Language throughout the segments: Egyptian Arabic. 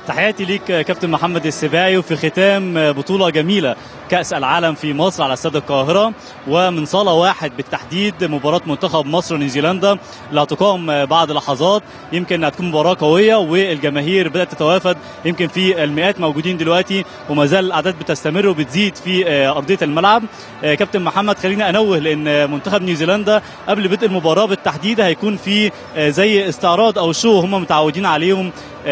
تحياتي ليك كابتن محمد السباعي وفي ختام بطولة جميلة كأس العالم في مصر على استاد القاهرة ومن صالة واحد بالتحديد مباراة منتخب مصر ونيوزيلندا اللي هتقام بعد لحظات يمكن انها تكون مباراة قوية والجماهير بدأت تتوافد يمكن في المئات موجودين دلوقتي وما زال الأعداد بتستمر وبتزيد في أرضية الملعب كابتن محمد خلينا أنوه لأن منتخب نيوزيلندا قبل بدء المباراة بالتحديد هيكون في زي استعراض أو شو هم متعودين عليهم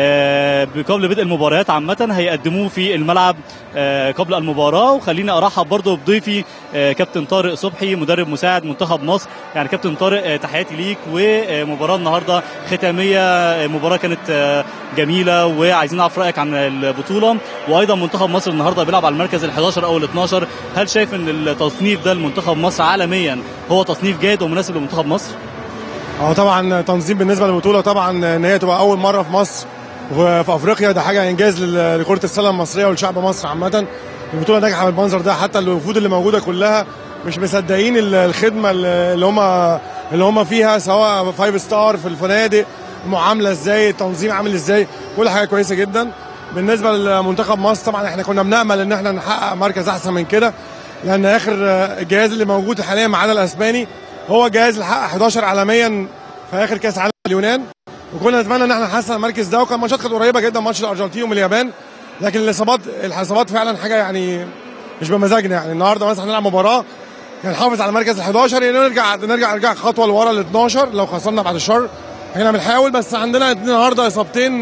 قبل بدء المباريات عامة هيقدموه في الملعب قبل المباراة وخليني أرحب برضه بضيفي كابتن طارق صبحي مدرب مساعد منتخب مصر يعني كابتن طارق تحياتي ليك ومباراة النهاردة ختامية مباراة كانت جميلة وعايزين نعرف رأيك عن البطولة وأيضا منتخب مصر النهاردة بيلعب على المركز ال 11 أو ال 12 هل شايف أن التصنيف ده لمنتخب مصر عالميا هو تصنيف جيد ومناسب لمنتخب مصر؟ اه طبعا تنظيم بالنسبه للبطوله طبعا ان هي تبقى اول مره في مصر وفي افريقيا ده حاجه انجاز لكره السله المصريه ولشعب مصر عامه البطوله ناجحه بالمنظر ده حتى الوفود اللي موجوده كلها مش مصدقين الخدمه اللي هم اللي هم فيها سواء فايف ستار في الفنادق المعامله ازاي التنظيم عامل ازاي كل حاجه كويسه جدا بالنسبه لمنتخب مصر طبعا احنا كنا بنامل ان احنا نحقق مركز احسن من كده لان اخر الجهاز اللي موجود حاليا ما عدا الاسباني هو جهاز اللي حقق 11 عالميا في اخر كاس عالم اليونان وكنا نتمنى ان احنا نحسن المركز ده وكان ماتشات كانت قريبه جدا ماتش الارجنتين واليابان لكن الاصابات الاصابات فعلا حاجه يعني مش بمزاجنا يعني النهارده مثلا هنلعب مباراه نحافظ على المركز ال 11 يعني نرجع نرجع نرجع خطوه لورا ال 12 لو خسرنا بعد الشر احنا بنحاول بس عندنا النهارده اصابتين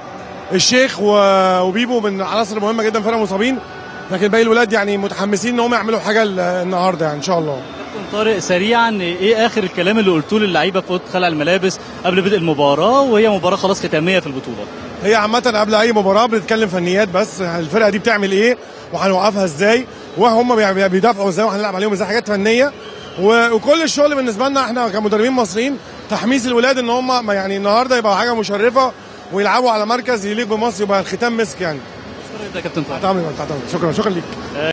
الشيخ وبيبو من عناصر مهمه جدا فرقه مصابين لكن باقي الولاد يعني متحمسين ان هم يعملوا حاجه النهارده يعني ان شاء الله طارق سريعا ايه اخر الكلام اللي قلتوه للعيبه في اوضه خلع الملابس قبل بدء المباراه وهي مباراه خلاص ختاميه في البطوله هي عامه قبل اي مباراه بنتكلم فنيات بس الفرقه دي بتعمل ايه وهنوقفها ازاي وهم بيدافعوا ازاي وهنلعب عليهم ازاي حاجات فنيه وكل الشغل بالنسبه لنا احنا كمدربين مصريين تحميس الولاد ان هم يعني النهارده يبقى حاجه مشرفه ويلعبوا على مركز يليق بمصر يبقى الختام مسك يعني شكرا يا كابتن طارق شكرا شكرا ليك